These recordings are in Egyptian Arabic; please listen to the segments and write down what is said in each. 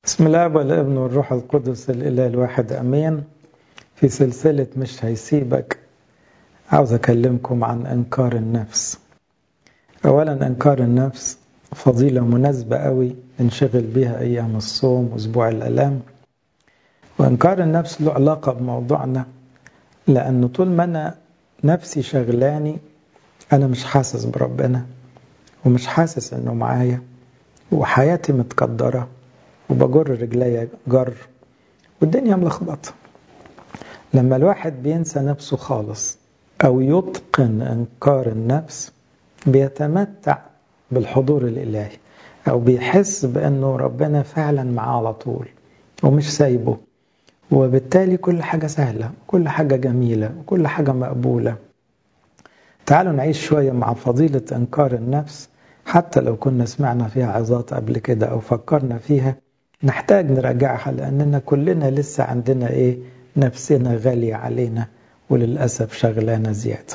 بسم الله والابن والروح القدس الإله الواحد أمين في سلسلة مش هيسيبك عاوز أكلمكم عن إنكار النفس أولا إنكار النفس فضيلة مناسبة قوي ننشغل بها أيام الصوم وأسبوع الألام وإنكار النفس له علاقة بموضوعنا لأنه طول ما أنا نفسي شغلاني أنا مش حاسس بربنا ومش حاسس إنه معايا وحياتي متقدرة وبجر رجليا جر والدنيا ملخبطة لما الواحد بينسى نفسه خالص أو يتقن إنكار النفس بيتمتع بالحضور الإلهي أو بيحس بأنه ربنا فعلا معاه على طول ومش سايبه وبالتالي كل حاجة سهلة كل حاجة جميلة وكل حاجة مقبولة تعالوا نعيش شوية مع فضيلة إنكار النفس حتى لو كنا سمعنا فيها عظات قبل كده أو فكرنا فيها نحتاج نراجعها لأننا كلنا لسه عندنا إيه نفسنا غالية علينا وللأسف شغلانة زيادة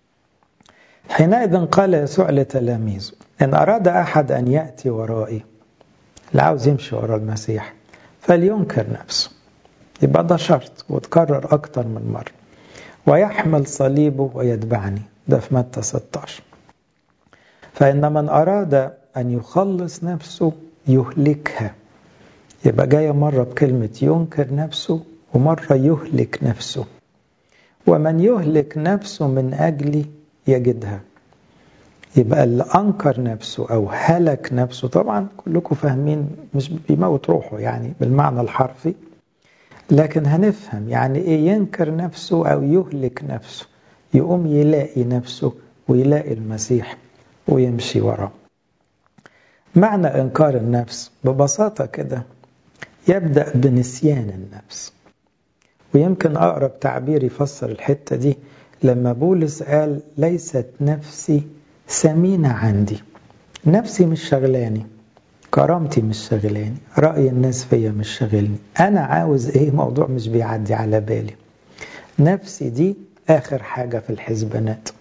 حينئذ قال يسوع لتلاميذه إن أراد أحد أن يأتي ورائي اللي عاوز يمشي ورا المسيح فلينكر نفسه يبقى ده شرط وتكرر أكتر من مرة ويحمل صليبه ويتبعني ده في متى 16 فإن من أراد أن يخلص نفسه يهلكها يبقى جاية مرة بكلمة ينكر نفسه ومرة يهلك نفسه ومن يهلك نفسه من أجلي يجدها يبقى اللي أنكر نفسه أو هلك نفسه طبعا كلكم فاهمين مش بيموت روحه يعني بالمعنى الحرفي لكن هنفهم يعني إيه ينكر نفسه أو يهلك نفسه يقوم يلاقي نفسه ويلاقي المسيح ويمشي وراه معنى إنكار النفس ببساطة كده يبدأ بنسيان النفس ويمكن أقرب تعبير يفسر الحتة دي لما بولس قال ليست نفسي ثمينة عندي نفسي مش شغلاني كرامتي مش شغلاني رأي الناس فيا مش شغلني أنا عاوز إيه موضوع مش بيعدي على بالي نفسي دي آخر حاجة في الحسبانات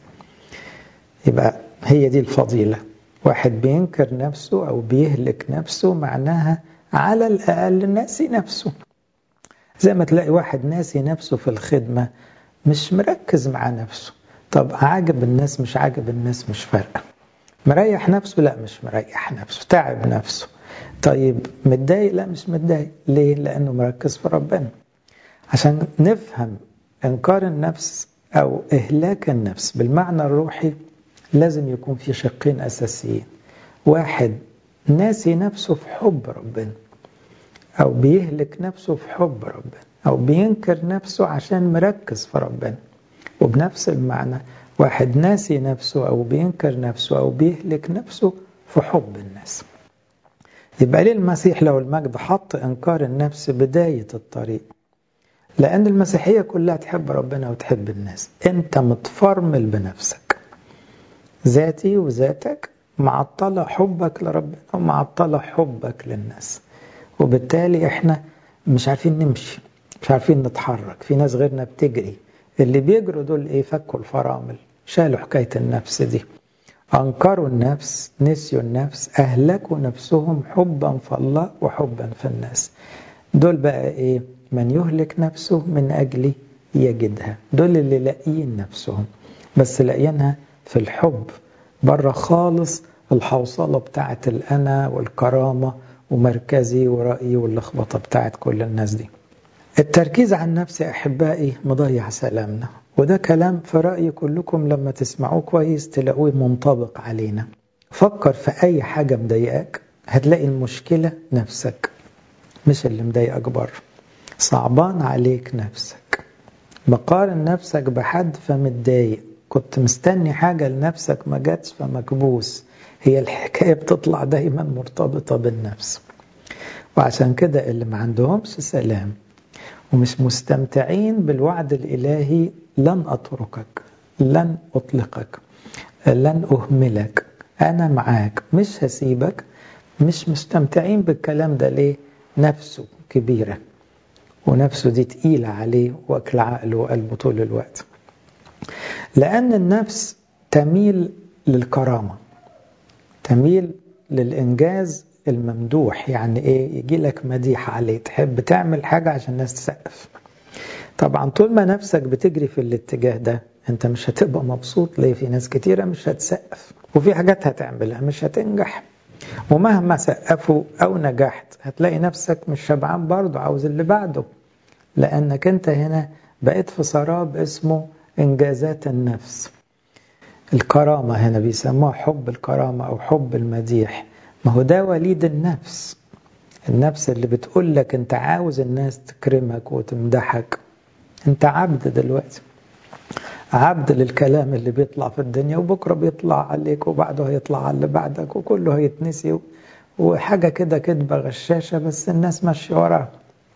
يبقى هي دي الفضيلة واحد بينكر نفسه أو بيهلك نفسه معناها على الأقل ناسي نفسه زي ما تلاقي واحد ناسي نفسه في الخدمة مش مركز مع نفسه طب عاجب الناس مش عاجب الناس مش فارقة مريح نفسه لا مش مريح نفسه تعب نفسه طيب متضايق لا مش متضايق ليه لأنه مركز في ربنا عشان نفهم إنكار النفس أو إهلاك النفس بالمعنى الروحي لازم يكون في شقين أساسيين واحد ناسي نفسه في حب ربنا أو بيهلك نفسه في حب ربنا أو بينكر نفسه عشان مركز في ربنا وبنفس المعنى واحد ناسي نفسه أو بينكر نفسه أو بيهلك نفسه في حب الناس يبقى ليه المسيح لو المجد حط إنكار النفس بداية الطريق لأن المسيحية كلها تحب ربنا وتحب الناس أنت متفرمل بنفسك ذاتي وذاتك معطلة حبك لربنا ومعطلة حبك للناس وبالتالي احنا مش عارفين نمشي مش عارفين نتحرك في ناس غيرنا بتجري اللي بيجروا دول ايه فكوا الفرامل شالوا حكاية النفس دي أنكروا النفس نسيوا النفس أهلكوا نفسهم حبا في الله وحبا في الناس دول بقى ايه من يهلك نفسه من أجلي يجدها دول اللي لاقيين نفسهم بس لاقيينها في الحب بره خالص الحوصلة بتاعت الأنا والكرامة ومركزي ورأيي واللخبطة بتاعت كل الناس دي التركيز على النفس يا أحبائي مضيع سلامنا وده كلام في رأيي كلكم لما تسمعوه كويس تلاقوه منطبق علينا فكر في أي حاجة مضايقاك هتلاقي المشكلة نفسك مش اللي مضايقك بره صعبان عليك نفسك مقارن نفسك بحد فمتضايق كنت مستني حاجة لنفسك ما جاتش فمكبوس هي الحكاية بتطلع دايما مرتبطة بالنفس وعشان كده اللي ما عندهمش سلام ومش مستمتعين بالوعد الإلهي لن أتركك لن أطلقك لن أهملك أنا معاك مش هسيبك مش مستمتعين بالكلام ده ليه نفسه كبيرة ونفسه دي تقيلة عليه وأكل عقله وقلبه طول الوقت لأن النفس تميل للكرامة تميل للإنجاز الممدوح يعني ايه يجي لك مديح عليه تحب تعمل حاجة عشان الناس تسقف طبعا طول ما نفسك بتجري في الاتجاه ده انت مش هتبقى مبسوط ليه في ناس كتيرة مش هتسقف وفي حاجات هتعملها مش هتنجح ومهما سقفوا او نجحت هتلاقي نفسك مش شبعان برضه عاوز اللي بعده لانك انت هنا بقيت في سراب اسمه انجازات النفس الكرامة هنا بيسموها حب الكرامة او حب المديح ما هو ده وليد النفس النفس اللي بتقول لك انت عاوز الناس تكرمك وتمدحك انت عبد دلوقتي عبد للكلام اللي بيطلع في الدنيا وبكره بيطلع عليك وبعده هيطلع على اللي بعدك وكله هيتنسي وحاجة كده كدبة غشاشة بس الناس ماشية وراها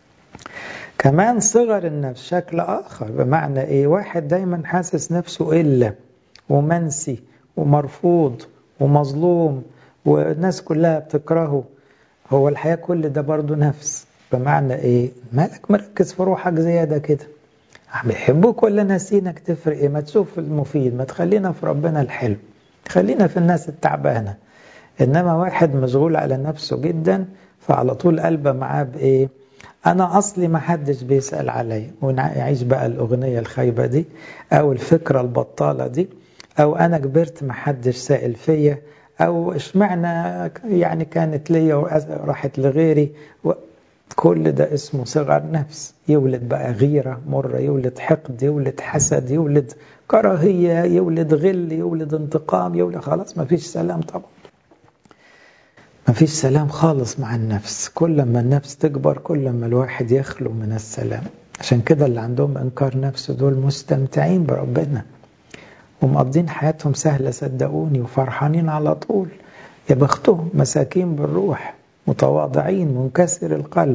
كمان صغر النفس شكل آخر بمعنى إيه واحد دايما حاسس نفسه إلا ومنسي ومرفوض ومظلوم والناس كلها بتكرهه هو الحياة كل ده برضه نفس بمعنى إيه مالك مركز في روحك زيادة كده بيحبوك ولا ناسينك تفرق ايه ما تشوف المفيد ما تخلينا في ربنا الحلو خلينا في الناس التعبانة إنما واحد مشغول على نفسه جدا فعلى طول قلبه معاه بإيه أنا أصلي ما حدش بيسأل عليا ونعيش بقى الأغنية الخايبة دي أو الفكرة البطالة دي أو أنا كبرت ما حدش سائل فيا أو اشمعنى يعني كانت ليا وراحت لغيري كل ده اسمه صغر نفس يولد بقى غيرة مرة يولد حقد يولد حسد يولد كراهية يولد غل يولد انتقام يولد خلاص ما فيش سلام طبعا ما فيش سلام خالص مع النفس كل ما النفس تكبر كل ما الواحد يخلو من السلام عشان كده اللي عندهم انكار نفس دول مستمتعين بربنا ومقضين حياتهم سهلة صدقوني وفرحانين على طول يا بختهم مساكين بالروح متواضعين منكسر القلب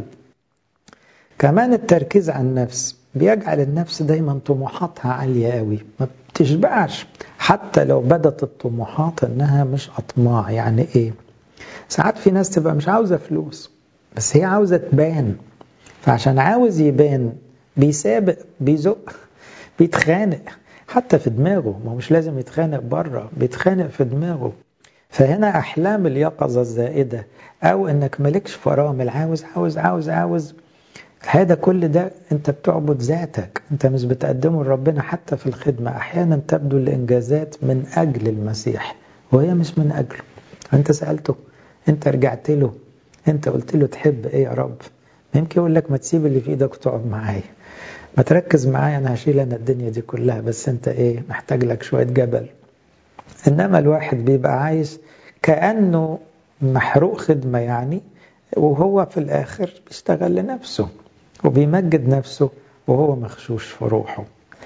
كمان التركيز على النفس بيجعل النفس دايما طموحاتها عالية قوي ما بتشبعش حتى لو بدت الطموحات انها مش اطماع يعني ايه ساعات في ناس تبقى مش عاوزة فلوس بس هي عاوزة تبان فعشان عاوز يبان بيسابق بيزق بيتخانق حتى في دماغه ما مش لازم يتخانق بره بيتخانق في دماغه فهنا أحلام اليقظة الزائدة أو إنك مالكش فرامل عاوز عاوز عاوز عاوز هذا كل ده أنت بتعبد ذاتك أنت مش بتقدمه لربنا حتى في الخدمة أحيانا تبدو الإنجازات من أجل المسيح وهي مش من أجله أنت سألته أنت رجعت له أنت قلت له تحب إيه يا رب يمكن يقول لك ما تسيب اللي في إيدك وتقعد معايا ما تركز معايا أنا هشيل أنا الدنيا دي كلها بس أنت إيه محتاج لك شوية جبل إنما الواحد بيبقى عايز كأنه محروق خدمة يعني وهو في الآخر بيشتغل لنفسه وبيمجد نفسه وهو مخشوش في روحه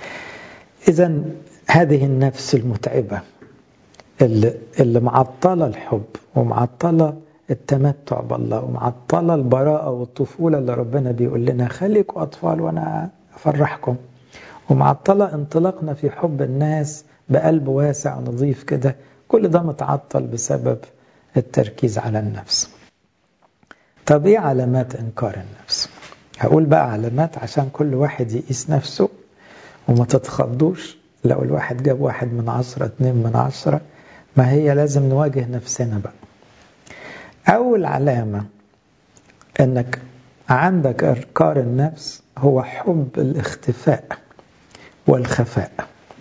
إذا هذه النفس المتعبة اللي, اللي معطلة الحب ومعطلة التمتع بالله ومعطلة البراءة والطفولة اللي ربنا بيقول لنا خليكوا أطفال وأنا أفرحكم ومعطلة انطلاقنا في حب الناس بقلب واسع نظيف كده كل ده متعطل بسبب التركيز على النفس طب ايه علامات انكار النفس هقول بقى علامات عشان كل واحد يقيس نفسه وما تتخضوش لو الواحد جاب واحد من عشرة اتنين من عشرة ما هي لازم نواجه نفسنا بقى أول علامة أنك عندك إنكار النفس هو حب الاختفاء والخفاء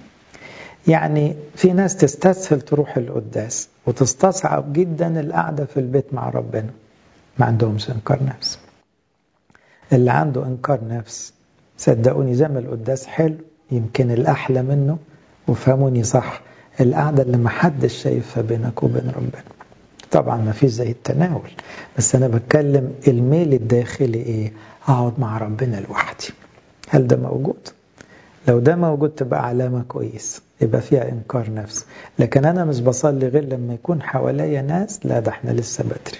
يعني في ناس تستسهل تروح القداس وتستصعب جدا القعدة في البيت مع ربنا ما عندهمش انكار نفس اللي عنده انكار نفس صدقوني زي ما القداس حلو يمكن الأحلى منه وفهموني صح القعدة اللي محدش شايفها بينك وبين ربنا طبعا ما فيش زي التناول بس أنا بتكلم الميل الداخلي إيه أقعد مع ربنا لوحدي هل ده موجود؟ لو ده موجود تبقى علامة كويس يبقى فيها إنكار نفس لكن أنا مش بصلي غير لما يكون حواليا ناس لا ده احنا لسه بدري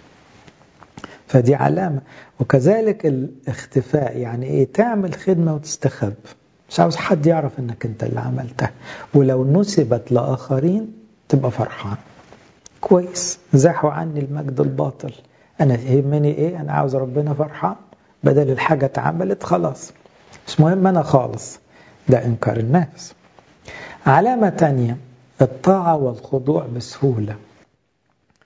فدي علامة وكذلك الاختفاء يعني ايه تعمل خدمة وتستخب مش عاوز حد يعرف انك انت اللي عملتها ولو نسبت لآخرين تبقى فرحان كويس زاحوا عني المجد الباطل انا يهمني ايه انا عاوز ربنا فرحان بدل الحاجة اتعملت خلاص مش مهم انا خالص ده انكار النفس علامة تانية الطاعة والخضوع بسهولة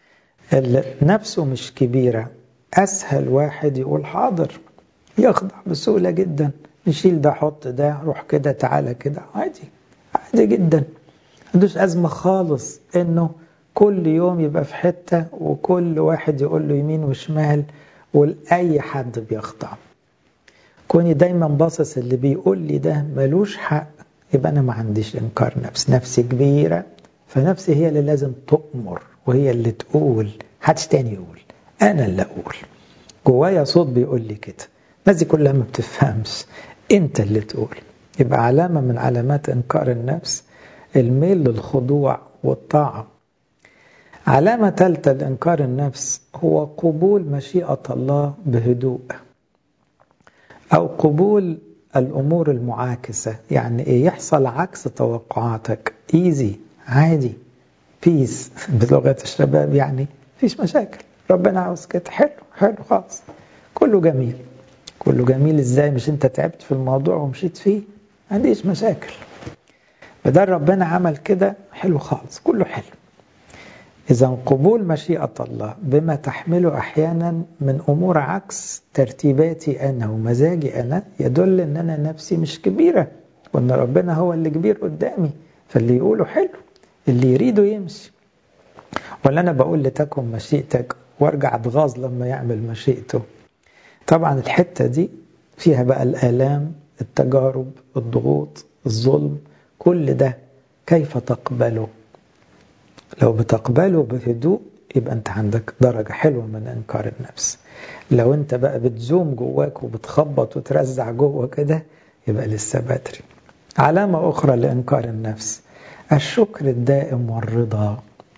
اللي نفسه مش كبيرة أسهل واحد يقول حاضر يخضع بسهولة جدا نشيل ده حط ده روح كده تعالى كده عادي عادي جدا عندوش أزمة خالص إنه كل يوم يبقى في حتة وكل واحد يقول له يمين وشمال ولأي حد بيخضع كوني دايما باصص اللي بيقول لي ده ملوش حق يبقى أنا ما عنديش إنكار نفس نفسي كبيرة فنفسي هي اللي لازم تؤمر وهي اللي تقول حدش تاني يقول أنا اللي أقول جوايا صوت بيقول لي كده الناس دي كلها ما بتفهمش أنت اللي تقول يبقى علامة من علامات إنكار النفس الميل للخضوع والطاعة علامة ثالثة لإنكار النفس هو قبول مشيئة الله بهدوء أو قبول الأمور المعاكسة يعني إيه يحصل عكس توقعاتك إيزي عادي بيس بلغة الشباب يعني فيش مشاكل ربنا عاوز كده حلو حلو خالص كله جميل كله جميل ازاي مش انت تعبت في الموضوع ومشيت فيه ما عنديش مشاكل بدل ربنا عمل كده حلو خالص كله حلو إذا قبول مشيئة الله بما تحمله أحيانا من أمور عكس ترتيباتي أنا ومزاجي أنا يدل أن أنا نفسي مش كبيرة وأن ربنا هو اللي كبير قدامي فاللي يقوله حلو اللي يريده يمشي ولا أنا بقول لتكن مشيئتك وارجع اتغاظ لما يعمل مشيئته طبعا الحتة دي فيها بقى الآلام التجارب الضغوط الظلم كل ده كيف تقبله لو بتقبله بهدوء يبقى انت عندك درجة حلوة من انكار النفس لو انت بقى بتزوم جواك وبتخبط وترزع جوه كده يبقى لسه بدري علامة أخرى لإنكار النفس الشكر الدائم والرضا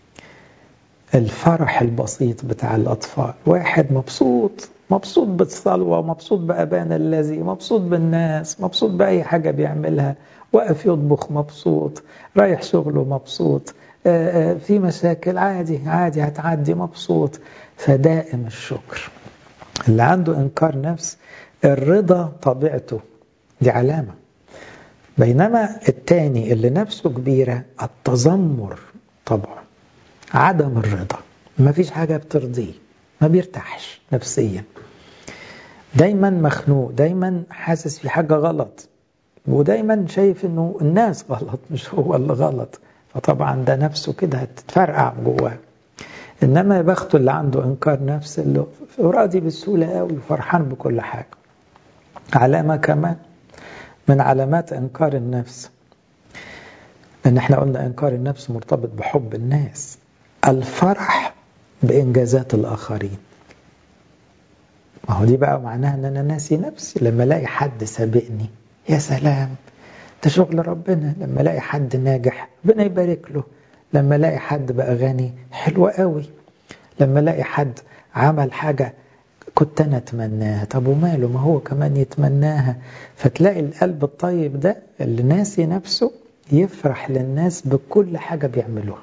الفرح البسيط بتاع الأطفال واحد مبسوط مبسوط بالصلوة مبسوط بأبانا الذي مبسوط بالناس مبسوط بأي حاجة بيعملها واقف يطبخ مبسوط رايح شغله مبسوط في مشاكل عادي عادي هتعدي مبسوط فدائم الشكر اللي عنده إنكار نفس الرضا طبيعته دي علامة بينما التاني اللي نفسه كبيرة التذمر طبعا عدم الرضا ما فيش حاجة بترضيه ما بيرتاحش نفسيا دايما مخنوق دايما حاسس في حاجة غلط ودايما شايف انه الناس غلط مش هو اللي غلط فطبعا ده نفسه كده هتتفرقع جواه انما بخته اللي عنده انكار نفس اللي راضي بسهوله قوي وفرحان بكل حاجه علامه كمان من علامات انكار النفس ان احنا قلنا انكار النفس مرتبط بحب الناس الفرح بانجازات الاخرين ما هو دي بقى معناها ان انا ناسي نفسي لما الاقي حد سابقني يا سلام ده شغل ربنا لما الاقي حد ناجح ربنا يبارك له لما الاقي حد بقى غني حلو قوي لما الاقي حد عمل حاجة كنت انا اتمناها طب وماله ما هو كمان يتمناها فتلاقي القلب الطيب ده اللي ناسي نفسه يفرح للناس بكل حاجة بيعملوها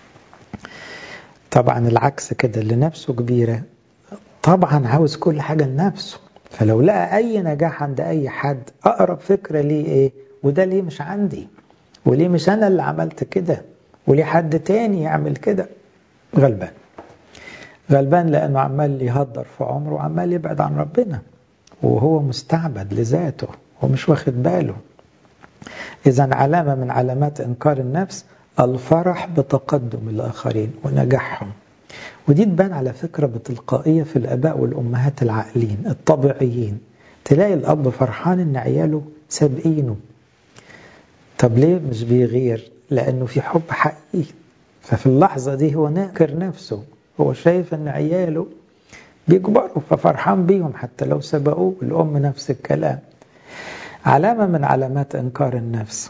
طبعا العكس كده اللي نفسه كبيرة طبعا عاوز كل حاجة لنفسه فلو لقى أي نجاح عند أي حد أقرب فكرة ليه إيه وده ليه مش عندي وليه مش أنا اللي عملت كده وليه حد تاني يعمل كده غلبان غلبان لأنه عمال يهدر في عمره وعمال يبعد عن ربنا وهو مستعبد لذاته ومش واخد باله إذا علامة من علامات إنكار النفس الفرح بتقدم الآخرين ونجاحهم ودي تبان على فكرة بتلقائية في الآباء والأمهات العاقلين الطبيعيين تلاقي الأب فرحان إن عياله سابقينه طب ليه مش بيغير لأنه في حب حقيقي ففي اللحظة دي هو ناكر نفسه هو شايف إن عياله بيكبروا ففرحان بيهم حتى لو سبقوه الأم نفس الكلام علامة من علامات إنكار النفس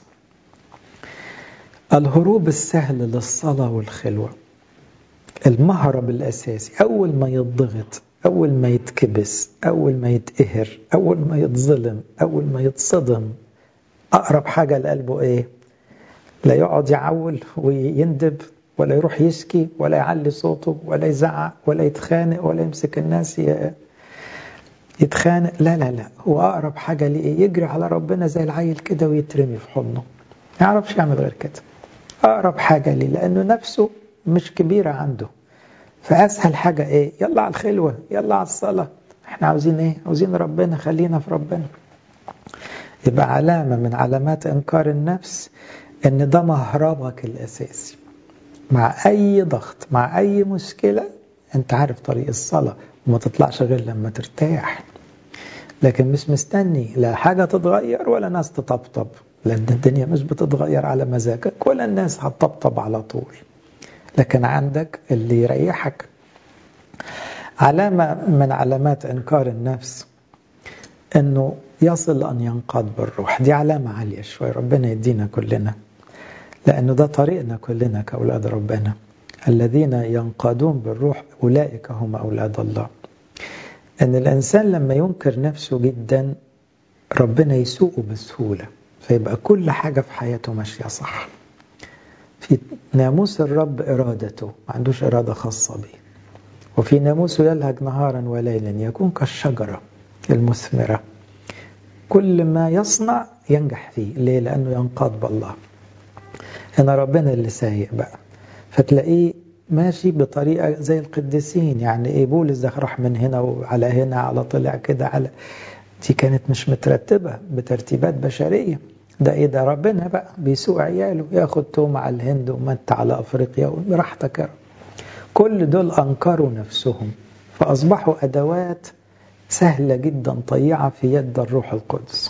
الهروب السهل للصلاة والخلوة المهرب الأساسي أول ما يضغط أول ما يتكبس أول ما يتقهر أول ما يتظلم أول ما يتصدم أقرب حاجة لقلبه إيه لا يقعد يعول ويندب ولا يروح يشكي ولا يعلي صوته ولا يزعق ولا يتخانق ولا يمسك الناس يتخانق لا لا لا هو أقرب حاجة لإيه يجري على ربنا زي العيل كده ويترمي في حضنه ما يعرفش يعمل غير كده أقرب حاجة ليه لأنه نفسه مش كبيرة عنده فأسهل حاجة إيه يلا على الخلوة يلا على الصلاة احنا عاوزين ايه عاوزين ربنا خلينا في ربنا يبقى علامة من علامات إنكار النفس إن ده مهربك الأساسي مع أي ضغط مع أي مشكلة أنت عارف طريق الصلاة وما تطلعش غير لما ترتاح لكن مش مستني لا حاجة تتغير ولا ناس تطبطب لأن الدنيا مش بتتغير على مزاجك ولا الناس هتطبطب على طول لكن عندك اللي يريحك علامة من علامات إنكار النفس أنه يصل أن ينقاد بالروح دي علامة عالية شوي ربنا يدينا كلنا لأنه ده طريقنا كلنا كأولاد ربنا الذين ينقادون بالروح أولئك هم أولاد الله أن الإنسان لما ينكر نفسه جدا ربنا يسوقه بسهولة فيبقى كل حاجة في حياته ماشية صح في ناموس الرب إرادته ما عندوش إرادة خاصة به وفي ناموسه يلهج نهارا وليلا يكون كالشجرة المثمرة كل ما يصنع ينجح فيه ليه؟ لأنه ينقاد بالله هنا ربنا اللي سايق بقى فتلاقيه ماشي بطريقة زي القديسين يعني ايه بولس ده راح من هنا وعلى هنا على طلع كده على دي كانت مش مترتبة بترتيبات بشرية ده ايه ده ربنا بقى بيسوق عياله ياخد توم على الهند ومت على افريقيا براحتك يا رب كل دول انكروا نفسهم فاصبحوا ادوات سهلة جدا طيعة في يد الروح القدس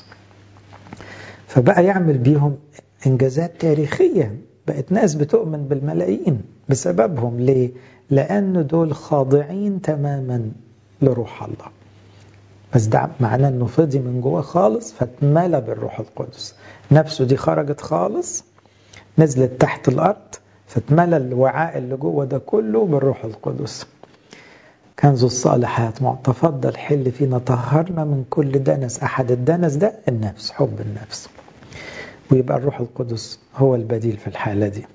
فبقى يعمل بيهم انجازات تاريخية بقت ناس بتؤمن بالملايين بسببهم ليه؟ لأن دول خاضعين تماما لروح الله بس ده معناه انه فضي من جواه خالص فاتملى بالروح القدس نفسه دي خرجت خالص نزلت تحت الارض فاتملى الوعاء اللي جوه ده كله بالروح القدس كنز الصالحات تفضل حل فينا طهرنا من كل دنس احد الدنس ده النفس حب النفس ويبقى الروح القدس هو البديل في الحالة دي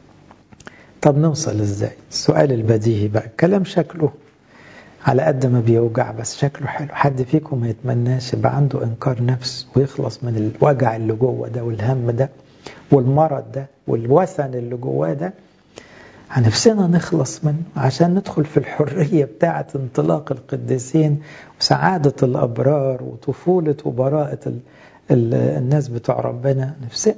طب نوصل ازاي السؤال البديهي بقى الكلام شكله على قد ما بيوجع بس شكله حلو حد فيكم ما يتمناش يبقى عنده انكار نفس ويخلص من الوجع اللي جوه ده والهم ده والمرض ده والوثن اللي جواه ده نفسنا نخلص منه عشان ندخل في الحرية بتاعة انطلاق القديسين وسعادة الأبرار وطفولة وبراءة الناس بتوع ربنا نفسنا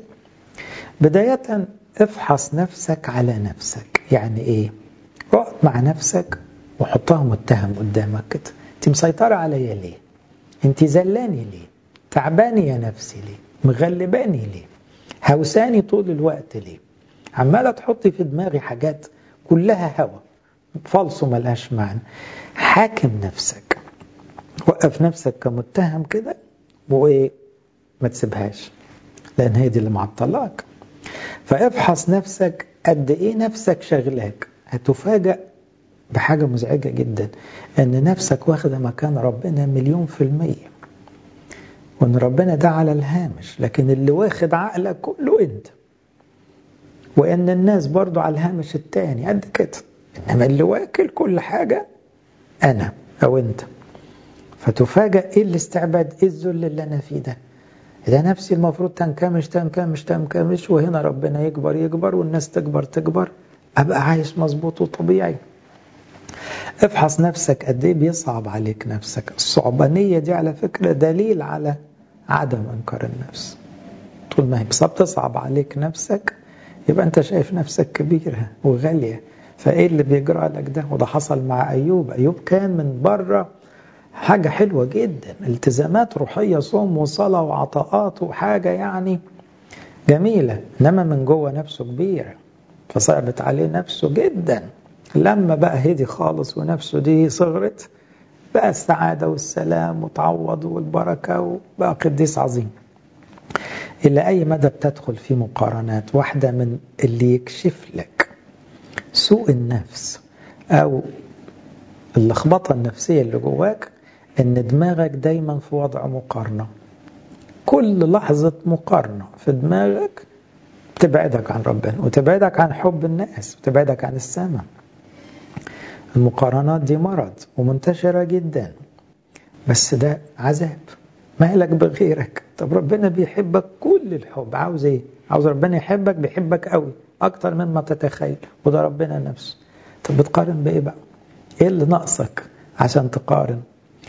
بداية افحص نفسك على نفسك يعني ايه اقعد مع نفسك وحطها متهم قدامك كده انت مسيطرة عليا ليه انت زلاني ليه تعباني يا نفسي ليه مغلباني ليه هوساني طول الوقت ليه عمالة تحطي في دماغي حاجات كلها هوا فالص ملهاش معنى حاكم نفسك وقف نفسك كمتهم كده وايه ما تسيبهاش لان هي دي اللي معطلاك فافحص نفسك قد ايه نفسك شغلاك هتفاجأ بحاجة مزعجة جدا ان نفسك واخدة مكان ربنا مليون في المية وان ربنا ده على الهامش لكن اللي واخد عقلك كله انت وان الناس برضو على الهامش التاني قد كده انما اللي واكل كل حاجة انا او انت فتفاجأ ايه الاستعباد ايه الذل اللي انا فيه ده ده نفسي المفروض تنكمش تنكمش تنكمش وهنا ربنا يكبر يكبر والناس تكبر تكبر ابقى عايش مظبوط وطبيعي افحص نفسك قد ايه بيصعب عليك نفسك الصعبانيه دي على فكره دليل على عدم انكار النفس طول ما هي بس بتصعب عليك نفسك يبقى انت شايف نفسك كبيره وغاليه فايه اللي بيجرى لك ده وده حصل مع ايوب ايوب كان من بره حاجة حلوة جدا التزامات روحية صوم وصلاة وعطاءات وحاجة يعني جميلة إنما من جوه نفسه كبيرة فصعبت عليه نفسه جدا لما بقى هدي خالص ونفسه دي صغرت بقى السعادة والسلام وتعوض والبركة وبقى قديس عظيم إلى أي مدى بتدخل في مقارنات واحدة من اللي يكشف لك سوء النفس أو اللخبطة النفسية اللي جواك ان دماغك دايما في وضع مقارنة كل لحظة مقارنة في دماغك تبعدك عن ربنا وتبعدك عن حب الناس وتبعدك عن السماء المقارنات دي مرض ومنتشرة جدا بس ده عذاب مالك بغيرك طب ربنا بيحبك كل الحب عاوز ايه عاوز ربنا يحبك بيحبك قوي اكتر مما تتخيل وده ربنا نفسه طب بتقارن بايه بقى ايه اللي ناقصك عشان تقارن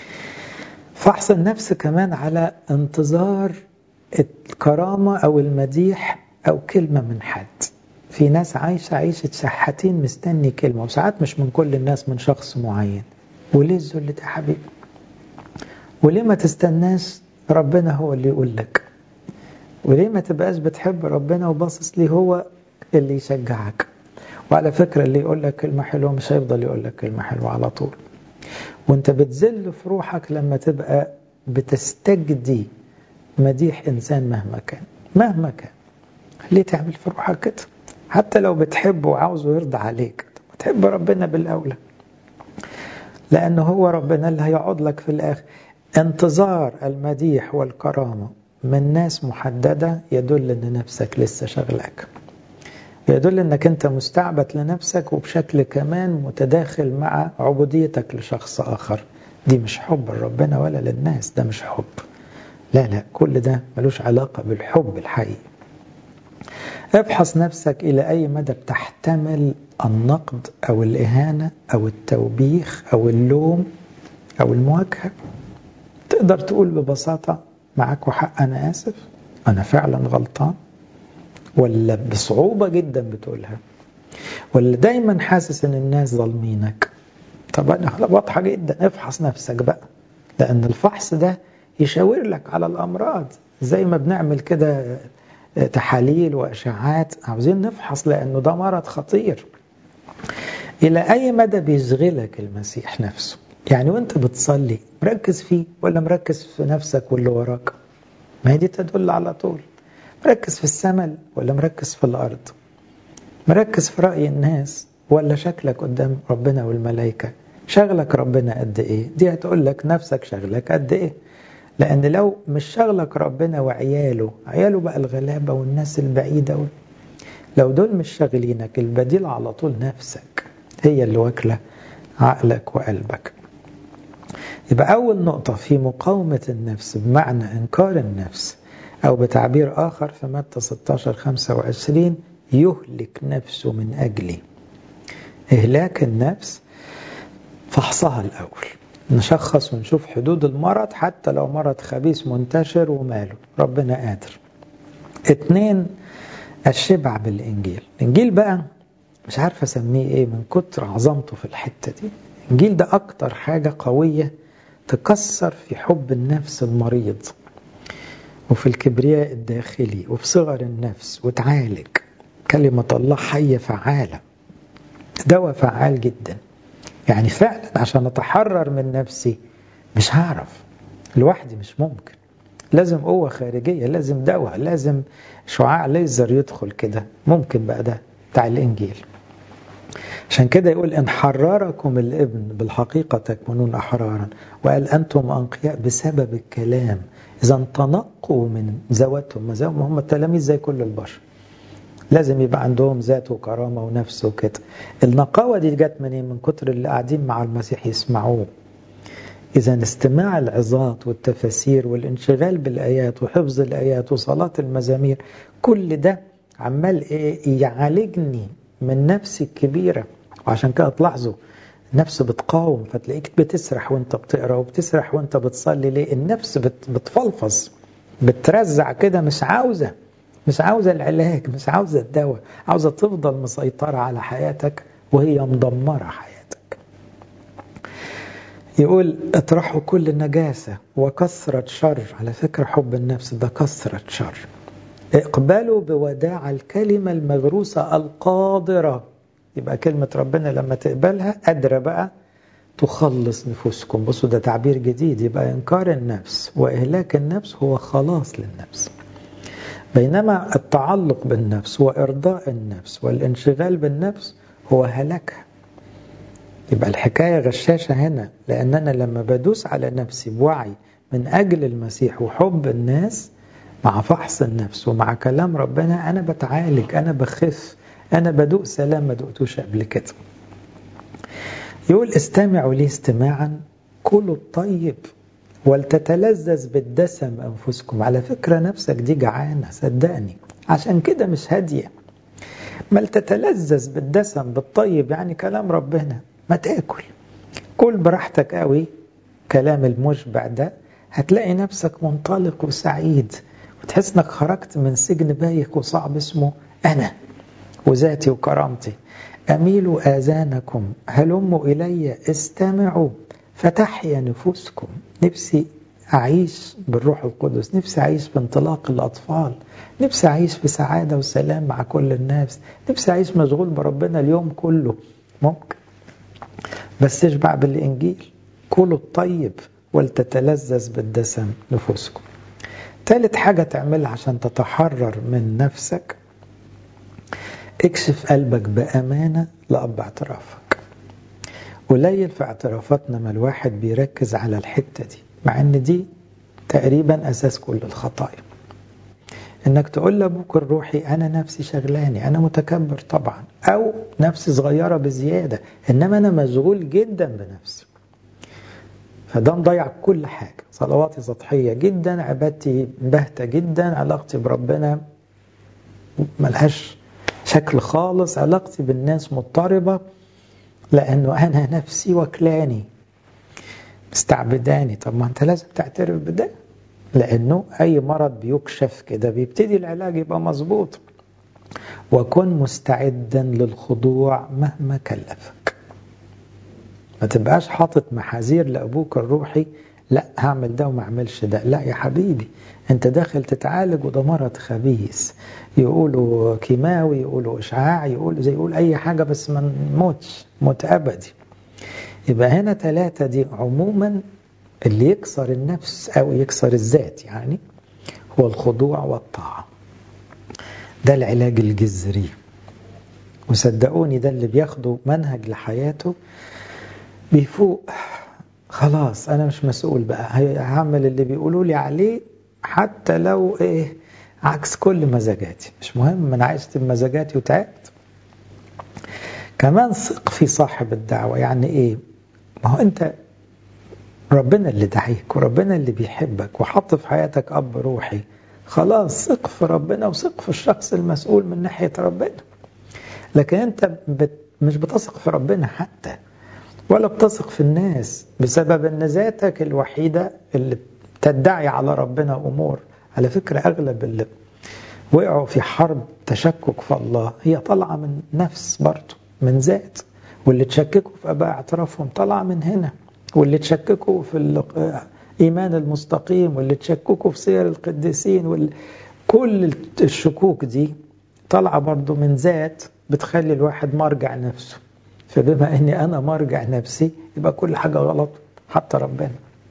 فحص النفس كمان على انتظار الكرامة أو المديح أو كلمة من حد في ناس عايشة عيشة شحاتين مستني كلمة وساعات مش من كل الناس من شخص معين وليه الذل ده يا حبيبي وليه ما تستناش ربنا هو اللي يقول لك وليه ما تبقاش بتحب ربنا وباصص ليه هو اللي يشجعك وعلى فكرة اللي يقول لك كلمة حلوة مش هيفضل يقول لك كلمة حلوة على طول وانت بتذل في روحك لما تبقى بتستجدي مديح إنسان مهما كان مهما كان ليه تعمل في روحك كده حتى لو بتحبه وعاوزه يرضى عليك تحب ربنا بالأولى لأنه هو ربنا اللي هيقعد لك في الآخر انتظار المديح والكرامة من ناس محددة يدل أن نفسك لسه شغلك يدل أنك أنت مستعبد لنفسك وبشكل كمان متداخل مع عبوديتك لشخص آخر دي مش حب لربنا ولا للناس ده مش حب لا لا كل ده ملوش علاقة بالحب الحقيقي ابحث نفسك إلى أي مدى بتحتمل النقد أو الإهانة أو التوبيخ أو اللوم أو المواجهة تقدر تقول ببساطة معك وحق أنا آسف أنا فعلا غلطان ولا بصعوبة جدا بتقولها ولا دايما حاسس ان الناس ظالمينك طب انا واضحة جدا افحص نفسك بقى لان الفحص ده يشاور لك على الامراض زي ما بنعمل كده تحاليل واشعاعات عاوزين نفحص لانه ده مرض خطير الى اي مدى بيشغلك المسيح نفسه يعني وانت بتصلي مركز فيه ولا مركز في نفسك واللي وراك ما هي دي تدل على طول مركز في السماء ولا مركز في الأرض مركز في رأي الناس ولا شكلك قدام ربنا والملائكة شغلك ربنا قد إيه دي هتقول لك نفسك شغلك قد إيه لأن لو مش شغلك ربنا وعياله عياله بقى الغلابة والناس البعيدة وال... لو دول مش شاغلينك البديل على طول نفسك هي اللي واكلة عقلك وقلبك يبقى أول نقطة في مقاومة النفس بمعنى إنكار النفس أو بتعبير آخر في متى 16 25 يهلك نفسه من أجلي إهلاك النفس فحصها الأول نشخص ونشوف حدود المرض حتى لو مرض خبيث منتشر وماله ربنا قادر اتنين الشبع بالإنجيل الإنجيل بقى مش عارف أسميه إيه من كتر عظمته في الحتة دي الإنجيل ده أكتر حاجة قوية تكسر في حب النفس المريض وفي الكبرياء الداخلي وفي صغر النفس وتعالج كلمة الله حية فعالة دواء فعال جدا يعني فعلا عشان أتحرر من نفسي مش هعرف لوحدي مش ممكن لازم قوة خارجية لازم دواء لازم شعاع ليزر يدخل كده ممكن بقى ده بتاع الإنجيل عشان كده يقول إن حرركم الابن بالحقيقة تكونون أحرارا وقال أنتم أنقياء بسبب الكلام إذا تنقوا من ذواتهم ما هم التلاميذ زي كل البشر لازم يبقى عندهم ذات وكرامة ونفس وكده النقاوة دي جت منين من كتر اللي قاعدين مع المسيح يسمعوه إذا استماع العظات والتفاسير والانشغال بالآيات وحفظ الآيات وصلاة المزامير كل ده عمال إيه يعالجني من نفسي الكبيرة وعشان كده تلاحظوا النفس بتقاوم فتلاقيك بتسرح وانت بتقرا وبتسرح وانت بتصلي ليه النفس بت بتفلفص بترزع كده مش عاوزه مش عاوزه العلاج مش عاوزه الدواء عاوزه تفضل مسيطره على حياتك وهي مدمره حياتك يقول اطرحوا كل نجاسة وكثرة شر على فكرة حب النفس ده كثرة شر اقبلوا بوداع الكلمة المغروسة القادرة يبقى كلمة ربنا لما تقبلها قادرة بقى تخلص نفوسكم بصوا ده تعبير جديد يبقى إنكار النفس وإهلاك النفس هو خلاص للنفس بينما التعلق بالنفس وإرضاء النفس والانشغال بالنفس هو هلاكها يبقى الحكاية غشاشة هنا لأن أنا لما بدوس على نفسي بوعي من أجل المسيح وحب الناس مع فحص النفس ومع كلام ربنا أنا بتعالج أنا بخف أنا بدوق سلام ما دقتوش قبل كده يقول استمعوا لي استماعا كلوا الطيب ولتتلذذ بالدسم أنفسكم على فكرة نفسك دي جعانة صدقني عشان كده مش هادية ما تتلذذ بالدسم بالطيب يعني كلام ربنا ما تاكل كل براحتك قوي كلام المشبع ده هتلاقي نفسك منطلق وسعيد وتحس انك خرجت من سجن بايخ وصعب اسمه انا وذاتي وكرامتي اميلوا اذانكم هلموا الي استمعوا فتحيا نفوسكم نفسي أعيش بالروح القدس نفسي أعيش بانطلاق الأطفال نفسي أعيش في سعادة وسلام مع كل الناس نفسي أعيش مشغول بربنا اليوم كله ممكن بس اشبع بالإنجيل كلوا الطيب ولتتلذذ بالدسم نفوسكم ثالث حاجة تعملها عشان تتحرر من نفسك اكشف قلبك بأمانة لأب اعترافك قليل في اعترافاتنا ما الواحد بيركز على الحتة دي مع ان دي تقريبا اساس كل الخطايا انك تقول لابوك الروحي انا نفسي شغلاني انا متكبر طبعا او نفسي صغيره بزياده انما انا مشغول جدا بنفسي فده مضيع كل حاجه صلواتي سطحيه جدا عبادتي باهته جدا علاقتي بربنا ملهاش شكل خالص علاقتي بالناس مضطربه لانه انا نفسي وكلاني مستعبداني طب ما انت لازم تعترف بده لانه اي مرض بيكشف كده بيبتدي العلاج يبقى مظبوط وكن مستعدا للخضوع مهما كلفك ما تبقاش حاطط محاذير لابوك الروحي لا هعمل ده وما اعملش ده لا يا حبيبي انت داخل تتعالج وده مرض خبيث يقولوا كيماوي يقولوا اشعاع يقولوا زي يقول اي حاجه بس ما نموتش موت ابدي يبقى هنا ثلاثة دي عموما اللي يكسر النفس أو يكسر الذات يعني هو الخضوع والطاعة ده العلاج الجذري وصدقوني ده اللي بياخده منهج لحياته بيفوق خلاص أنا مش مسؤول بقى هعمل اللي بيقولوا لي عليه حتى لو إيه عكس كل مزاجاتي مش مهم أنا عشت بمزاجاتي وتعبت كمان ثق في صاحب الدعوة يعني إيه ما هو انت ربنا اللي دعيك وربنا اللي بيحبك وحط في حياتك اب روحي خلاص ثق في ربنا وثق في الشخص المسؤول من ناحيه ربنا لكن انت بت مش بتثق في ربنا حتى ولا بتثق في الناس بسبب ان ذاتك الوحيده اللي تدعي على ربنا امور على فكره اغلب اللي وقعوا في حرب تشكك في الله هي طالعه من نفس برضه من ذات واللي تشككوا في اباء اعترافهم طالعه من هنا واللي تشككوا في الايمان المستقيم واللي تشككوا في سير القديسين وال... كل الشكوك دي طالعه برضو من ذات بتخلي الواحد مرجع نفسه فبما اني انا مرجع نفسي يبقى كل حاجه غلط حتى ربنا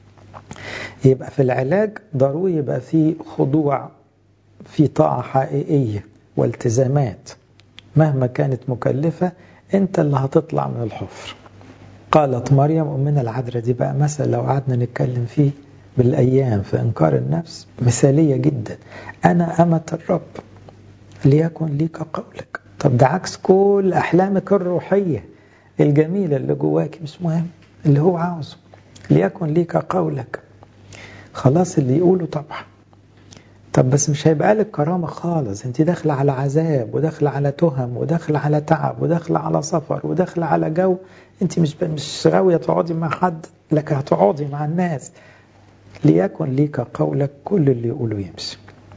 يبقى في العلاج ضروري يبقى في خضوع في طاعه حقيقيه والتزامات مهما كانت مكلفه انت اللي هتطلع من الحفر قالت مريم أمنا العذراء دي بقى مثل لو قعدنا نتكلم فيه بالأيام في إنكار النفس مثالية جدا أنا أمة الرب ليكن ليك قولك طب ده عكس كل أحلامك الروحية الجميلة اللي جواك مش مهم اللي هو عاوزه ليكن ليك قولك خلاص اللي يقوله طبعا طب بس مش هيبقى لك كرامة خالص انت داخلة على عذاب وداخلة على تهم وداخلة على تعب وداخلة على سفر وداخلة على جو انت مش مش غاوية تقعدي مع حد لك هتقعدي مع الناس ليكن ليك قولك كل اللي يقوله يمشي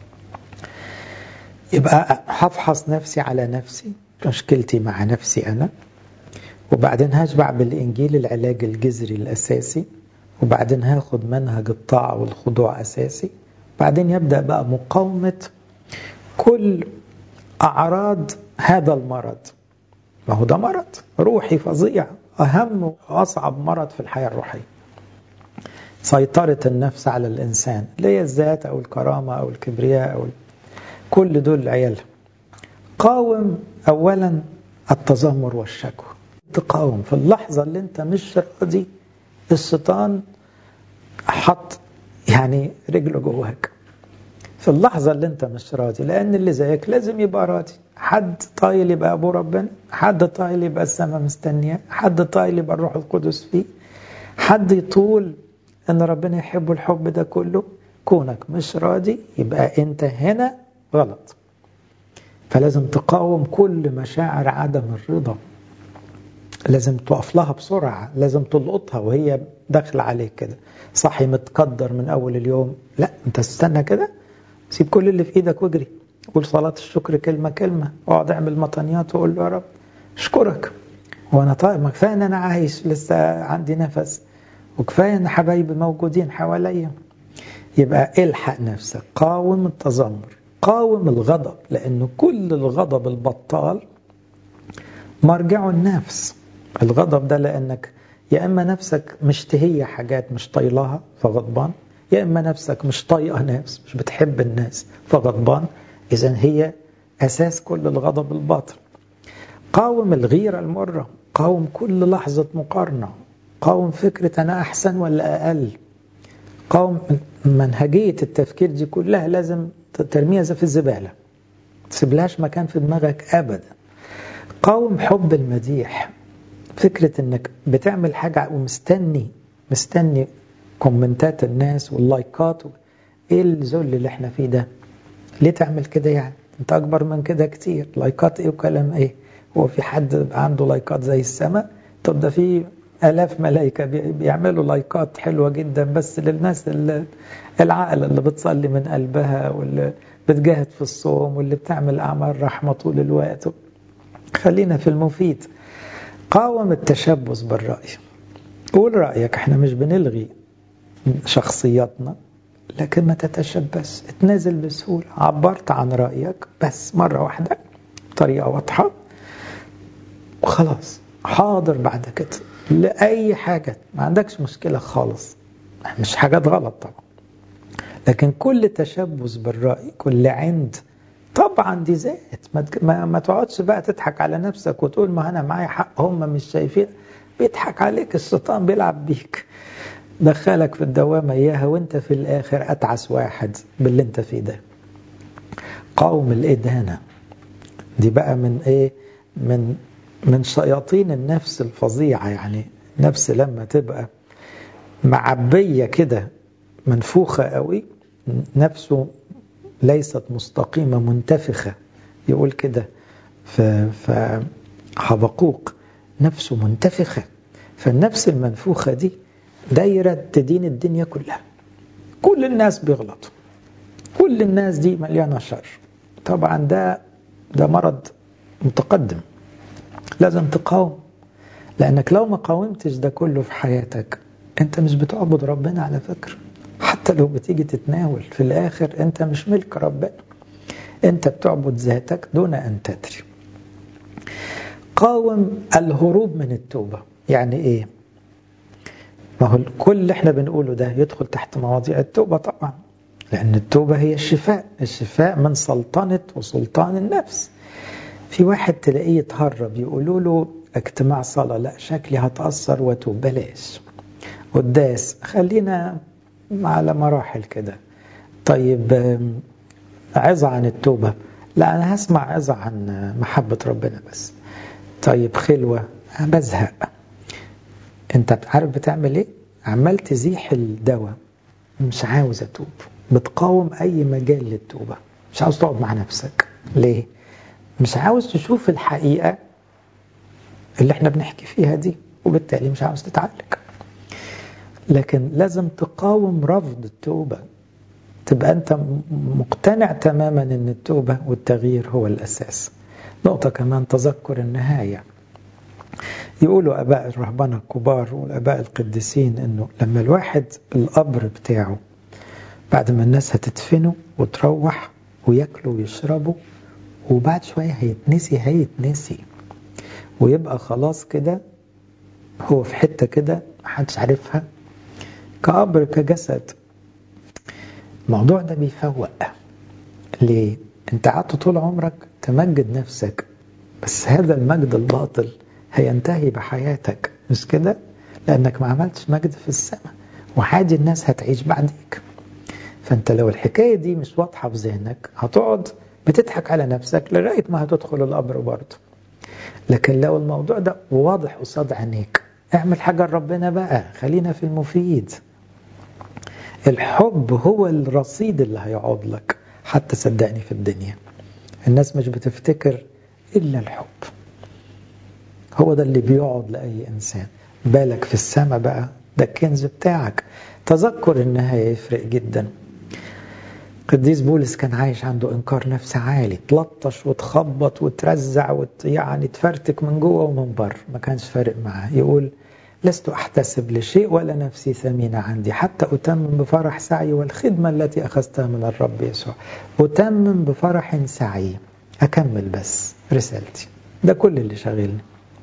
يبقى هفحص نفسي على نفسي مشكلتي مع نفسي أنا وبعدين هشبع بالإنجيل العلاج الجذري الأساسي وبعدين هاخد منهج الطاعة والخضوع أساسي بعدين يبدأ بقى مقاومة كل أعراض هذا المرض ما هو ده مرض روحي فظيع أهم وأصعب مرض في الحياة الروحية سيطرة النفس على الإنسان اللي هي الذات أو الكرامة أو الكبرياء أو كل دول عيال قاوم أولا التذمر والشكوى تقاوم في اللحظة اللي أنت مش راضي الشيطان حط يعني رجله جواك في اللحظة اللي انت مش راضي لأن اللي زيك لازم يبقى راضي حد طايل يبقى أبو ربنا حد طايل يبقى السماء مستنياه حد طايل يبقى الروح القدس فيه حد يطول أن ربنا يحب الحب ده كله كونك مش راضي يبقى أنت هنا غلط فلازم تقاوم كل مشاعر عدم الرضا لازم تقف لها بسرعة لازم تلقطها وهي داخلة عليك كده صحي متقدر من أول اليوم لا أنت استنى كده سيب كل اللي في إيدك واجري قول صلاة الشكر كلمة كلمة اقعد اعمل مطنيات وقول له يا رب اشكرك وانا طيب ما كفايه ان انا عايش لسه عندي نفس وكفايه ان حبايبي موجودين حواليا يبقى الحق نفسك قاوم التذمر قاوم الغضب لأن كل الغضب البطال مرجعه النفس الغضب ده لأنك يا إما نفسك مشتهية حاجات مش طايلها فغضبان يا إما نفسك مش طايقة ناس مش بتحب الناس فغضبان إذا هي أساس كل الغضب الباطل قاوم الغيرة المرة قاوم كل لحظة مقارنة قاوم فكرة أنا أحسن ولا أقل قاوم منهجية التفكير دي كلها لازم ترميها في الزبالة تسيبلهاش مكان في دماغك أبدا قاوم حب المديح فكرة انك بتعمل حاجة ومستني مستني كومنتات الناس واللايكات ايه الذل اللي احنا فيه ده ليه تعمل كده يعني انت اكبر من كده كتير لايكات ايه وكلام ايه هو في حد عنده لايكات زي السماء طب ده في آلاف ملائكة بيعملوا لايكات حلوة جدا بس للناس العاقلة اللي بتصلي من قلبها واللي بتجاهد في الصوم واللي بتعمل أعمال رحمة طول الوقت خلينا في المفيد قاوم التشبث بالرأي قول رأيك احنا مش بنلغي شخصياتنا لكن ما تتشبث اتنازل بسهولة عبرت عن رأيك بس مرة واحدة بطريقة واضحة وخلاص حاضر بعد كده لأي حاجة ما عندكش مشكلة خالص مش حاجات غلط طبعا لكن كل تشبث بالرأي كل عند طبعا دي ذات ما, ما, ما تقعدش بقى تضحك على نفسك وتقول ما أنا معايا حق هم مش شايفين بيضحك عليك الشيطان بيلعب بيك دخلك في الدوامة إياها وانت في الآخر أتعس واحد باللي انت فيه ده قوم الإدانة دي بقى من إيه من من شياطين النفس الفظيعة يعني نفس لما تبقى معبية كده منفوخة قوي نفسه ليست مستقيمة منتفخة يقول كده في حبقوق نفسه منتفخة فالنفس المنفوخة دي دايرة تدين الدنيا كلها كل الناس بيغلطوا كل الناس دي مليانة شر طبعا ده ده مرض متقدم لازم تقاوم لأنك لو ما قاومتش ده كله في حياتك أنت مش بتعبد ربنا على فكرة حتى لو بتيجي تتناول في الآخر أنت مش ملك ربنا أنت بتعبد ذاتك دون أن تدري قاوم الهروب من التوبة يعني إيه ما هو كل اللي احنا بنقوله ده يدخل تحت مواضيع التوبة طبعا لأن التوبة هي الشفاء الشفاء من سلطنة وسلطان النفس في واحد تلاقيه يتهرب يقولوا له اجتماع صلاة لا شكلي هتأثر وتوب بلاش قداس خلينا على مراحل كده طيب عظة عن التوبة لا أنا هسمع عظة عن محبة ربنا بس طيب خلوة بزهق انت عارف بتعمل ايه عمال تزيح الدواء مش عاوز اتوب بتقاوم اي مجال للتوبة مش عاوز تقعد مع نفسك ليه مش عاوز تشوف الحقيقة اللي احنا بنحكي فيها دي وبالتالي مش عاوز تتعالج لكن لازم تقاوم رفض التوبة تبقى انت مقتنع تماما ان التوبة والتغيير هو الاساس نقطة كمان تذكر النهاية يقولوا اباء الرهبنة الكبار والاباء القديسين انه لما الواحد القبر بتاعه بعد ما الناس هتدفنه وتروح وياكلوا ويشربوا وبعد شوية هيتنسي هيتنسي ويبقى خلاص كده هو في حتة كده محدش عارفها كقبر كجسد الموضوع ده بيفوق ليه؟ انت قعدت طول عمرك تمجد نفسك بس هذا المجد الباطل هينتهي بحياتك مش كده؟ لأنك ما عملتش مجد في السماء وعادي الناس هتعيش بعديك فانت لو الحكاية دي مش واضحة في ذهنك هتقعد بتضحك على نفسك لغاية ما هتدخل القبر برضه لكن لو الموضوع ده واضح قصاد عينيك اعمل حاجة لربنا بقى خلينا في المفيد الحب هو الرصيد اللي هيقعد لك حتى صدقني في الدنيا الناس مش بتفتكر إلا الحب هو ده اللي بيقعد لأي إنسان بالك في السماء بقى ده الكنز بتاعك تذكر النهاية يفرق جدا قديس بولس كان عايش عنده انكار نفس عالي تلطش وتخبط وترزع وت... يعني تفرتك من جوه ومن بره ما كانش فارق معاه يقول لست احتسب لشيء ولا نفسي ثمينة عندي حتى أتمم بفرح سعي والخدمة التي أخذتها من الرب يسوع أتمم بفرح سعي أكمل بس رسالتي ده كل اللي شاغلني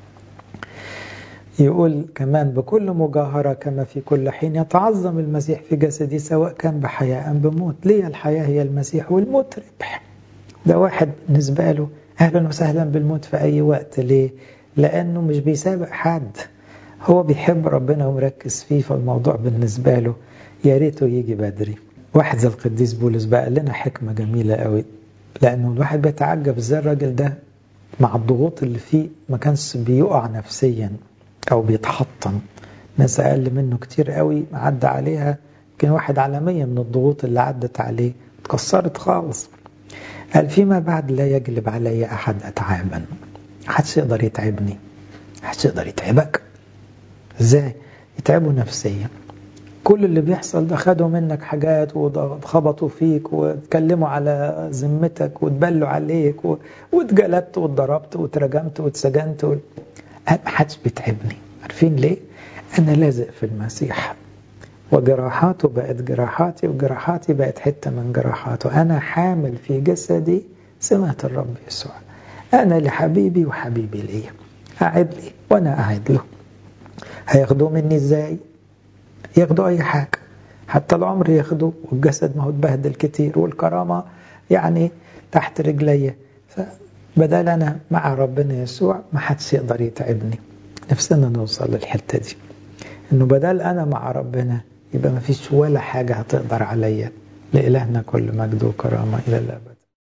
يقول كمان بكل مجاهرة كما في كل حين يتعظم المسيح في جسدي سواء كان بحياة أم بموت ليه الحياة هي المسيح والموت ربح ده واحد بالنسبة له أهلا وسهلا بالموت في أي وقت ليه لأنه مش بيسابق حد هو بيحب ربنا ومركز فيه فالموضوع بالنسبة له يا ريته يجي بدري واحد زي القديس بولس بقى لنا حكمة جميلة قوي لأنه الواحد بيتعجب ازاي الراجل ده مع الضغوط اللي فيه ما كانش بيقع نفسيا أو بيتحطم ناس أقل منه كتير قوي عدى عليها يمكن واحد على مية من الضغوط اللي عدت عليه اتكسرت خالص قال فيما بعد لا يجلب علي أحد أتعابا محدش يقدر يتعبني محدش يقدر يتعبك ازاي يتعبوا نفسيا كل اللي بيحصل ده خدوا منك حاجات وخبطوا فيك واتكلموا على ذمتك واتبلوا عليك و... واتجلدت واتضربت واترجمت واتسجنت و... ما حدش بيتعبني عارفين ليه؟ أنا لازق في المسيح وجراحاته بقت جراحاتي وجراحاتي بقت حتة من جراحاته أنا حامل في جسدي سمات الرب يسوع أنا لحبيبي وحبيبي ليا أعد لي وأنا أعد له هياخدوه مني إزاي؟ ياخدوا أي حاجة حتى العمر ياخدوا والجسد ما هو اتبهدل كتير والكرامة يعني تحت رجلي فبدل أنا مع ربنا يسوع ما حدش يقدر يتعبني نفسنا نوصل للحتة دي إنه بدل أنا مع ربنا يبقى ما فيش ولا حاجة هتقدر عليا لإلهنا كل مجد وكرامة إلى الأبد